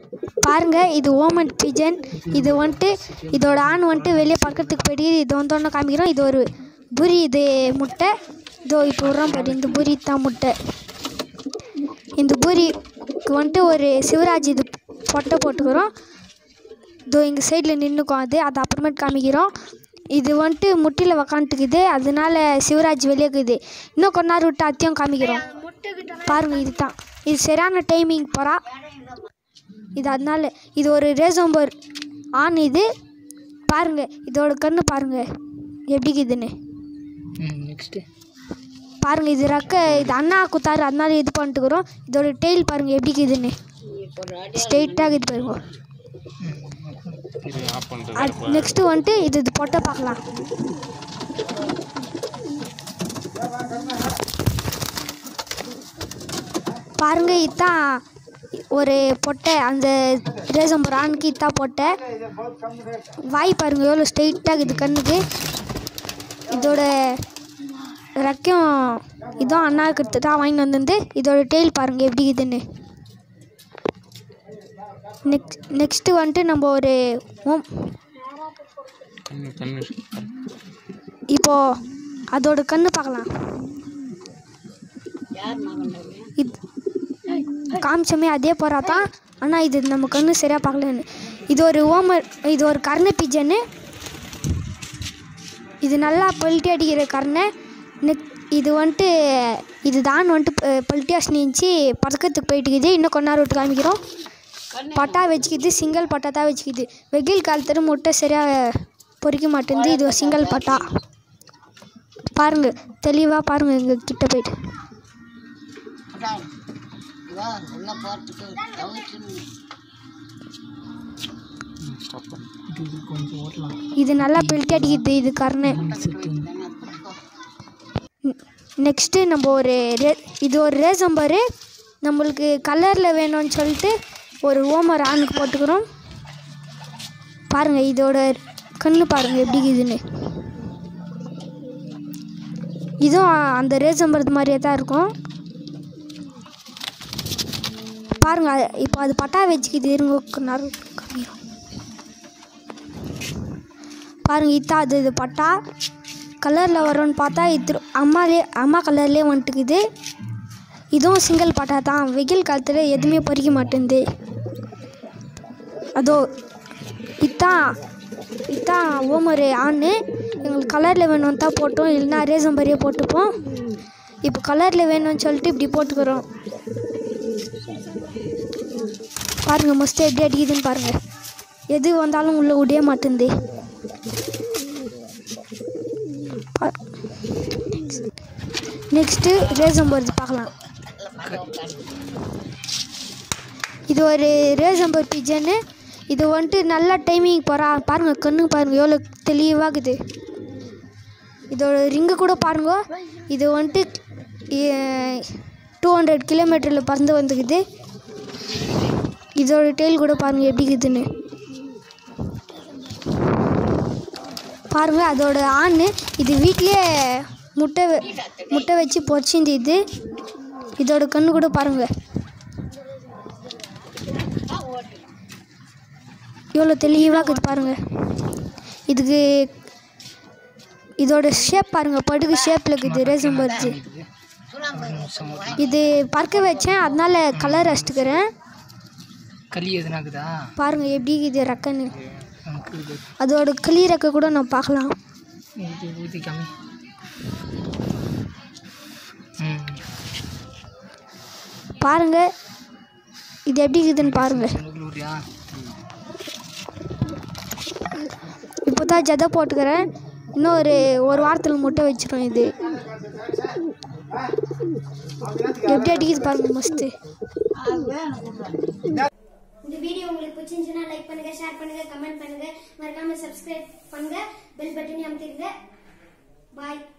பாருங்க இது Oman pigeon இது வந்துட்டு இதோட ஆண் வந்துட்டு வெளியே பக்கத்துக்கு போயிட்டு இது வந்து ஒன்று காமிக்கிறோம் இது ஒரு புரி இது முட்டை இதோ இப்போ விட்றோம் பாரு இந்த புரி தான் முட்டை இந்த பூரிக்கு வந்துட்டு ஒரு சிவராஜ் இது பொட்டை போட்டுக்கிறோம் இதோ எங்கள் சைடில் நின்றுக்கும் அது அது அப்புறமேட்டு காமிக்கிறோம் இது வந்துட்டு முட்டியில் உக்காந்துக்குது அதனால சிவராஜ் வெளியே இருக்குது இன்னும் கொஞ்ச நேரம் விட்டு அத்தையும் காமிக்கிறோம் பாருங்கள் இது தான் இது சரியான டைமிங் போகிறா இது அதனால இது ஒரு ரேசம்பர் ஆண் இது பாருங்கள் இதோட கண்ணு பாருங்கள் எப்படி இருக்குதுன்னு ம் நெக்ஸ்ட்டு பாருங்கள் இது ரெக்க இது அண்ணா குத்தாரு அதனால இது பண்ணிட்டுக்கிறோம் இதோட டெய்ல் பாருங்கள் எப்படி இருக்குதுன்னு ஸ்ட்ரெயிட்டாக இது பாருங்க இது ஆஃப் பண்ணுறது நெக்ஸ்ட்டு வந்துட்டு இது இது பொட்டை பார்க்கலாம் பாருங்க இதான் ஒரு பொட்டை அந்த ரேசம்பர் ஆணுக்கு இதான் பொட்டை வாய் பாருங்க எவ்வளோ ஸ்ட்ரெயிட்டாக இது கண்ணுக்கு இதோட ரெக்கையும் இதுவும் அண்ணாவுக்கு தான் வாங்கிட்டு வந்திருந்து இதோட டெய்ல் பாருங்க எப்படி இதுன்னு நெக்ஸ்ட் நெக்ஸ்ட்டு வந்துட்டு நம்ம ஒரு ஓம் கண்ணு கண்ணு இப்போ அதோட கண்ணு பார்க்கலாம் இது காமிச்சோமே அதே போகிறா தான் ஆனால் இது நம்ம கண்ணு சரியாக பார்க்கலன்னு இது ஒரு ஓமர் இது ஒரு கர்ண பிஜன்னு இது நல்லா பல்ட்டி அடிக்கிற கர்ணை நெக் இது வந்துட்டு இது தான் வந்துட்டு பல்ட்டியாஸ் நீச்சு பதக்கத்துக்கு போயிட்டுக்குது இன்னும் கொஞ்ச நேரம் விட்டு காமிக்கிறோம் பட்டா வச்சுக்கிது சிங்கிள் பட்டா தான் வச்சுக்கிது வெயில் காலத்துல முட்டை சரியாக பொறிக்க மாட்டேங்குது இது ஒரு சிங்கிள் பட்டா பாருங்க தெளிவாக பாருங்க எங்கள் கிட்ட போயிட்டு ஸ்டாப் பண்ணு இது இது கொஞ்சம் ஓட்டலாம் இது நல்லா பெல்ட்டி அடிக்குது இது கர்ணை செட்டிங் நெக்ஸ்ட்டு நம்ம ஒரு ரே இது ஒரு ரேசம்பரு நம்மளுக்கு கலரில் வேணும்னு சொல்லிட்டு ஒரு ஓமர் ஆணுக்கு போட்டுக்கிறோம் பாருங்கள் இதோட கண்ணு பாருங்கள் எப்படி இருக்குதுன்னு இதுவும் அந்த ரேசம்பர் மாதிரியே தான் இருக்கும் பாருங்க அது- இப்போ அது பட்டா வச்சுக்கிது இருங்க கொஞ்ச நேரம் காமிக்கிறோம் பாருங்க இதான் அது இது பட்டா கலரில் வரும்னு பார்த்தா இது அம்மாலே அம்மா கலர்லேயே வந்துட்டுக்குது இதுவும் சிங்கிள் பட்டா தான் வெயில் காலத்தில் எதுவுமே பறிக்க மாட்டேங்குது அதோ இதான் இதான் ஓமரு ஆண் எங்களுக்கு கலரில் வேணும்னு தான் போட்டோம் இல்லைன்னா ரேசம்பரியே போட்டுப்போம் இப்போ கலரில் வேணும்னு சொல்லிட்டு இப்படி போட்டுக்கிறோம் பாருங்கள் மஸ்ட் எப்படி அடிக்குதுன்னு பாருங்கள் எது வந்தாலும் உள்ளே விடவே மாட்டேங்குது நெக்ஸ்ட்டு ரேசம் போகிறது பார்க்கலாம் இது ஒரு ரேசம்பர் பிஜன்னு இது வந்துட்டு நல்லா டைமிங் போகிறா பாருங்கள் கண்ணு பாருங்கள் எவ்வளோ தெளிவாகுது இதோட ரிங்கு கூட பாருங்க இது வந்துட்டு டூ ஹண்ட்ரட் கிலோமீட்டரில் பறந்து வந்துக்குது இதோட டெயில் கூட பாருங்கள் எப்படி இருக்குதுன்னு பாருங்க அதோட ஆண் இது வீட்லேயே முட்டை வெ- முட்டை வச்சு பொரிச்சிந்து இது இதோட கண்ணு கூட பாருங்க எவ்வளோ தெளிவாக இருக்குது பாருங்க இதுக்கு இதோட ஷேப் பாருங்க படுகு ஷேப்பில் இருக்குது ரேசம் பருத்து இது பறக்க வச்சேன் அதனால கலர் அடிச்சுக்கிறேன் களி எதுனாக்குதா பாருங்க எப்படி இது ரெக்கன்னு நமக்கு இது அதோட கிளி ரெக்கை கூட நான் பார்க்கலாம் இது ஊற்றி காமி ம் பாருங்க இது எப்படி இருக்குதுன்னு பாருங்க ஊரியா இப்போ தான் ஜதை போட்டுக்கிறேன் இன்னும் ஒரு ஒரு வாரத்தில் முட்டை வச்சிரும் இது எப்படி அடிக்குது பாருங்க மஸ்து இந்த வீடியோ உங்களுக்கு பிடிச்சிருந்துச்சுன்னா லைக் பண்ணுங்க ஷேர் பண்ணுங்க கமெண்ட் பண்ணுங்க மறக்காம சப்ஸ்கிரைப் பண்ணுங்க பெல் பட்டனையும் அமுத்திடுங்க பாய்